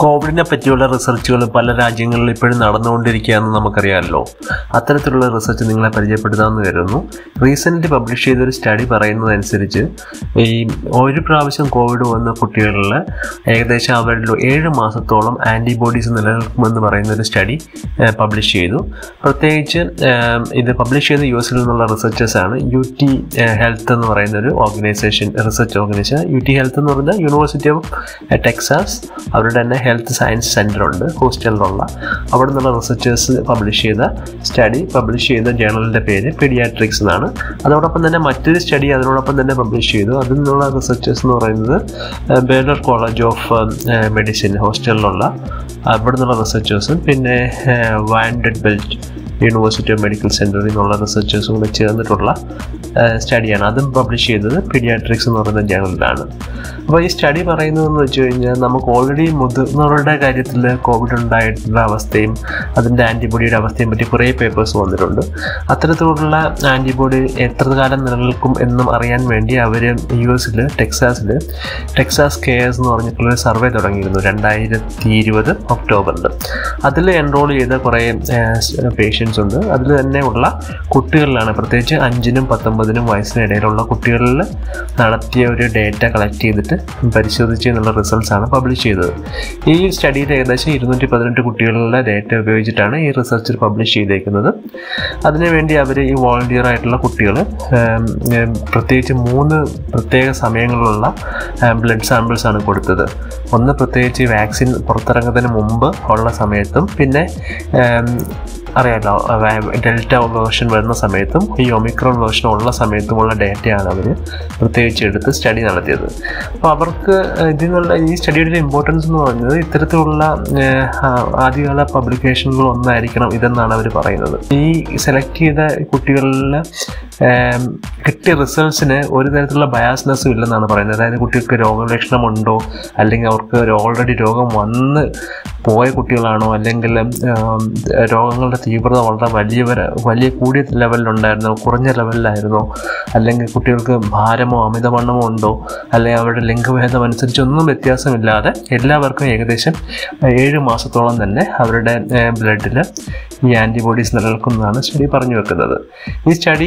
കോവിഡിനെ പറ്റിയുള്ള റിസർച്ചുകൾ പല രാജ്യങ്ങളിൽ ഇപ്പോഴും നടന്നുകൊണ്ടിരിക്കുകയെന്ന് നമുക്കറിയാമല്ലോ അത്തരത്തിലുള്ള റിസർച്ച് നിങ്ങളെ പരിചയപ്പെടുത്താമെന്ന് കരുതുന്നു റീസെൻ്റ്ലി പബ്ലിഷ് ചെയ്തൊരു സ്റ്റഡി പറയുന്നതനുസരിച്ച് ഈ ഒരു പ്രാവശ്യം കോവിഡ് വന്ന കുട്ടികളിൽ ഏകദേശം അവരിൽ ഏഴ് മാസത്തോളം ആൻറ്റിബോഡീസ് നിലനിൽക്കുമെന്ന് പറയുന്ന ഒരു സ്റ്റഡി പബ്ലിഷ് ചെയ്തു പ്രത്യേകിച്ച് ഏം, ഇത് പബ്ലിഷ് ചെയ്ത യു എസിൽ നിന്നുള്ള റിസർച്ചേഴ്സാണ് യു ടി ഹെൽത്ത് എന്ന് പറയുന്ന ഒരു organisation research organisation U T health എന്ന് പറഞ്ഞാൽ യൂണിവേഴ്സിറ്റി ഓഫ് ടെക്സാസ് അവരുടെ തന്നെ ഹെൽത്ത് സയൻസ് സെൻ്റർ ഉണ്ട് ഹോസ്റ്റലിലുള്ള അവിടെ നിന്നുള്ള റിസർച്ചേഴ്സ് പബ്ലിഷ് ചെയ്ത സ്റ്റഡി പബ്ലിഷ് ചെയ്ത ജേണലിൻ്റെ പേര് പീഡിയാട്രിക്സ് എന്നാണ് അതോടൊപ്പം തന്നെ മറ്റൊരു സ്റ്റഡി അതിനോടൊപ്പം തന്നെ പബ്ലിഷ് ചെയ്തു അതിൽ നിന്നുള്ള റിസർച്ചേഴ്സ് എന്ന് പറയുന്നത് ബേലർ കോളേജ് ഓഫ് മെഡിസിൻ ഹോസ്റ്റലിലുള്ള അവിടെ നിന്നുള്ള റിസർച്ചേഴ്സും പിന്നെ Vanderbilt university of medical സെൻറ്ററിൽ നിന്നുള്ള റിസർച്ചേഴ്സും കൂടെ ചേർന്നിട്ടുള്ള സ്റ്റഡിയാണ് അതും പബ്ലിഷ് ചെയ്തത് പീഡിയാട്രിക്സ് എന്ന് പറയുന്ന ജേണലിലാണ് അപ്പോൾ ഈ സ്റ്റഡി പറയുന്നതെന്ന് വെച്ച് കഴിഞ്ഞാൽ നമുക്ക് ഓൾറെഡി മുതിർന്നവരുടെ കാര്യത്തിൽ കോവിഡ് ഉണ്ടായിട്ടുള്ള അവസ്ഥയും അതിൻ്റെ ആൻറ്റിബോഡിയുടെ അവസ്ഥയും പറ്റി കുറേ പേപ്പേഴ്സ് വന്നിട്ടുണ്ട് അത്തരത്തിലുള്ള ആൻറ്റിബോഡി എത്ര കാലം നിലനിൽക്കും എന്നും അറിയാൻ വേണ്ടി അവർ യു എസിൽ ടെക്സാസിൽ ടെക്സാസ് കെയർസ് എന്ന് പറഞ്ഞിട്ടുള്ള സർവേ തുടങ്ങിയിരുന്നു രണ്ടായിരത്തി ഇരുപത് ഒക്ടോബറിൽ അതിൽ എൻറോൾ ചെയ്ത കുറേ പേഷ്യൻസ് ഉണ്ട് അതിൽ തന്നെ ഉള്ള കുട്ടികളിലാണ് പ്രത്യേകിച്ച് അഞ്ചിനും പത്തൊമ്പതിനും വയസ്സിനിടയിലുള്ള കുട്ടികളിൽ നടത്തിയ ഒരു ഡേറ്റ കളക്ട് ചെയ്തിട്ട് പരിശോധിച്ച് എന്നുള്ള റിസൾട്ട്സ് ആണ് പബ്ലിഷ് ചെയ്തത് ഈ സ്റ്റഡിയിൽ ഏകദേശം ഇരുന്നൂറ്റി പതിനെട്ട് കുട്ടികളുടെ ഡേറ്റ ഉപയോഗിച്ചിട്ടാണ് ഈ റിസർച്ചിൽ പബ്ലിഷ് ചെയ്തേക്കുന്നത് അതിനുവേണ്ടി അവർ ഈ വോളണ്ടിയർ ആയിട്ടുള്ള കുട്ടികൾ പ്രത്യേകിച്ച് മൂന്ന് പ്രത്യേക സമയങ്ങളിലുള്ള ബ്ലഡ് സാമ്പിൾസ് ആണ് കൊടുത്തത് ഒന്ന് പ്രത്യേകിച്ച് വാക്സിൻ പുറത്തിറങ്ങുന്നതിന് മുമ്പ് ഉള്ള സമയത്തും പിന്നെ ഏം, അറിയാലോ ഡെൽറ്റ വേർഷൻ വരുന്ന സമയത്തും ഈ ഒമിക്രോൺ വേർഷൻ ഉള്ള സമയത്തുമുള്ള ഡേറ്റയാണ് അവർ പ്രത്യേകിച്ച് എടുത്ത് സ്റ്റഡി നടത്തിയത് അപ്പോൾ അവർക്ക് ഇതിൽ നിന്നുള്ള ഈ സ്റ്റഡിയുടെ ഇമ്പോർട്ടൻസ് എന്ന് പറയുന്നത് ഇത്തരത്തിലുള്ള ഏഹ്, ആ- ആദ്യകാല പബ്ലിക്കേഷനുകൾ ഒന്നായിരിക്കണം ഇതെന്നാണ് അവർ പറയുന്നത് ഈ സെലക്ട് ചെയ്ത കുട്ടികളിൽ ഏം, കിട്ടിയ റിസൾട്ട്സിന് ഒരു തരത്തിലുള്ള ബയാസ്നെസ്സും ഇല്ലെന്നാണ് പറയുന്നത് അതായത് കുട്ടികൾക്ക് രോഗലക്ഷണമുണ്ടോ അല്ലെങ്കിൽ അവർക്ക് ഓൾറെഡി രോഗം വന്ന് പോയ കുട്ടികളാണോ അല്ലെങ്കിൽ ഉം, രോഗങ്ങളുടെ തീവ്രത വളരെ വലിയ വര- വലിയ കൂടിയ ലെവലിലുണ്ടായിരുന്നോ കുറഞ്ഞ ലെവലിലായിരുന്നോ അല്ലെങ്കിൽ കുട്ടികൾക്ക് ഭാരമോ അമിതവണ്ണമോ ഉണ്ടോ അല്ലെങ്കിൽ അവരുടെ ലിംഗഭേദം അനുസരിച്ചൊന്നും വ്യത്യാസമില്ലാതെ എല്ലാവർക്കും ഏകദേശം ഏഴ് മാസത്തോളം തന്നെ അവരുടെ ബ്ലഡിൽ ഈ ആൻറ്റിബോഡീസ് നിലനിൽക്കുന്നതാണ് സ്റ്റഡി പറഞ്ഞു വെക്കുന്നത് ഈ സ്റ്റഡി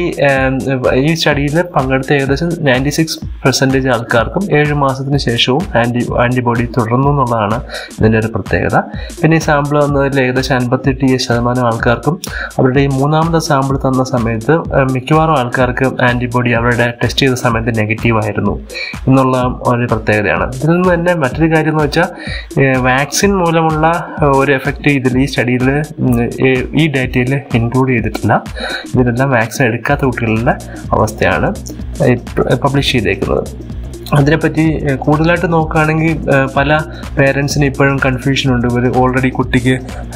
ഈ സ്റ്റഡിയിൽ പങ്കെടുത്ത ഏകദേശം നയൻറ്റി സിക്സ് പെർസെൻറ്റേജ് ആൾക്കാർക്കും ഏഴ് മാസത്തിന് ശേഷവും ആൻറ്റി ആൻറ്റിബോഡി തുടർന്നു എന്നുള്ളതാണ് ഇതിൻ്റെ ഒരു പ്രത്യേകത പിന്നെ ഈ സാമ്പിൾ വന്നതിൽ ഏകദേശം അൻപത്തെട്ട് ശതമാനം ആൾക്കാർക്കും അവരുടെ ഈ മൂന്നാമത്തെ സാമ്പിൾ തന്ന സമയത്ത് ഏഹ്, മിക്കവാറും ആൾക്കാർക്ക് ആൻറ്റിബോഡി അവരുടെ ടെസ്റ്റ് ചെയ്ത സമയത്ത് നെഗറ്റീവ് ആയിരുന്നു എന്നുള്ള ഒരു പ്രത്യേകതയാണ് ഇതിൽ നിന്ന് തന്നെ മറ്റൊരു കാര്യം എന്ന് വെച്ചാൽ വാക്സിൻ മൂലമുള്ള ഏഹ്, ഒരു എഫക്റ്റ് ഇതിൽ ഈ സ്റ്റഡിയിൽ ഈ ഡേറ്റയിൽ ഇൻക്ലൂഡ് ചെയ്തിട്ടില്ല ഇതിലെല്ലാം വാക്സിൻ എടുക്കാത്ത കുട്ടികളുടെ അവസ്ഥയാണ് പബ്ലിഷ് ചെയ്തേക്കുന്നത് അതിനെപ്പറ്റി ഏഹ്, കൂടുതലായിട്ട് നോക്കുകയാണെങ്കിൽ ഏഹ്, പല പേരൻസിന് ഇപ്പോഴും കൺഫ്യൂഷൻ ഉണ്ട് ഇവർ ഓൾറെഡി കുട്ടിക്ക്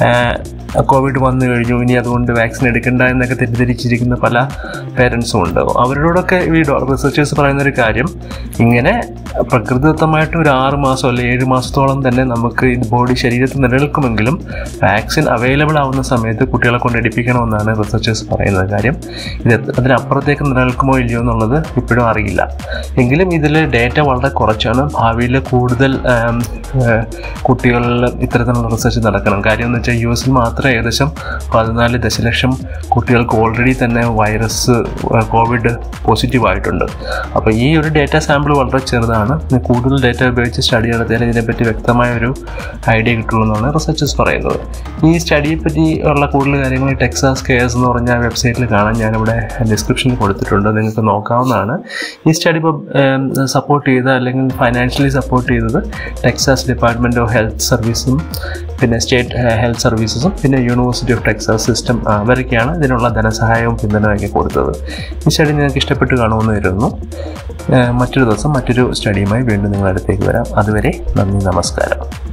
കോവിഡ് വന്നു കഴിഞ്ഞു ഇനി അതുകൊണ്ട് വാക്സിൻ എടുക്കണ്ട എന്നൊക്കെ തെറ്റിദ്ധരിച്ചിരിക്കുന്ന പല പേരൻസും ഉണ്ട് അവരോടൊക്കെ ഈ റിസർച്ചേഴ്സ് പറയുന്ന ഒരു കാര്യം ഇങ്ങനെ പ്രകൃതിദത്തമായിട്ട് ഒരു ആറ് മാസം അല്ലെങ്കിൽ ഏഴ് മാസത്തോളം തന്നെ നമുക്ക് ഇത് ബോഡി ശരീരത്തിൽ നിലനിൽക്കുമെങ്കിലും വാക്സിൻ അവൈലബിൾ ആവുന്ന സമയത്ത് കുട്ടികളെ കൊണ്ട് എടുപ്പിക്കണമെന്നാണ് റിസർച്ചേഴ്സ് പറയുന്നത് കാര്യം ഇത് എത്ര- അതിനപ്പുറത്തേക്ക് നിലനിൽക്കുമോ ഇല്ലയോ എന്നുള്ളത് ഇപ്പോഴും അറിയില്ല എങ്കിലും ഇതിൽ ഡേറ്റ വളരെ കുറച്ചാണ് ഭാവിയിൽ കൂടുതൽ ആം, ഏഹ്, കുട്ടികളിൽ ഇത്തരത്തിലുള്ള റിസർച്ച് നടക്കണം കാര്യം എന്ന് വെച്ചാൽ യു എസിൽ മാത്രം ഏകദേശം പതിനാല് ദശലക്ഷം കുട്ടികൾക്ക് ഓൾറെഡി തന്നെ വൈറസ് ഏഹ്, കോവിഡ് പോസിറ്റീവ് ആയിട്ടുണ്ട് അപ്പോൾ ഈ ഒരു ഡേറ്റ സാമ്പിൾ വളരെ ചെറുതാണ് ഇനി കൂടുതൽ ഡേറ്റ ഉപയോഗിച്ച് സ്റ്റഡി നടത്തിയാൽ ഇതിനെപ്പറ്റി വ്യക്തമായ ഒരു ഐഡിയ കിട്ടുള്ളൂ എന്നാണ് റിസർച്ചേഴ്സ് പറയുന്നത് ഈ സ്റ്റഡിയെ പറ്റി ഉള്ള കൂടുതൽ കാര്യങ്ങൾ ടെക്സാസ് കെയർസ് എന്ന് പറഞ്ഞ വെബ്സൈറ്റിൽ കാണാൻ ഞാനിവിടെ ഡിസ്ക്രിപ്ഷനിൽ കൊടുത്തിട്ടുണ്ട് നിങ്ങൾക്ക് നോക്കാവുന്നതാണ് ഈ സ്റ്റഡി ഇപ്പോൾ സപ്പോർട്ട് ചെയ്ത അല്ലെങ്കിൽ ഫൈനാൻഷ്യലി സപ്പോർട്ട് ചെയ്തത് ടെക്സാസ് ഡിപ്പാർട്ട്മെൻറ്റ് ഓഫ് ഹെൽത്ത് സർവീസും പിന്നെ സ്റ്റേറ്റ് ഹെൽത്ത് സർവീസസും പിന്നെ യൂണിവേഴ്സിറ്റി ഓഫ് ടെക്സാസ് സിസ്റ്റം അവരൊക്കെയാണ് ഇതിനുള്ള ധനസഹായവും പിന്തുണയൊക്കെ കൊടുത്തത് ഈ സ്റ്റഡി നിങ്ങൾക്ക് ഇഷ്ടപ്പെട്ട് കാണുമെന്ന് കരുതുന്നു ഏഹ് മറ്റൊരു ദിവസം മറ്റൊരു സ്റ്റഡിയുമായി വീണ്ടും നിങ്ങളുടെ അടുത്തേക്ക് വരാം അതുവരെ നന്ദി നമസ്കാരം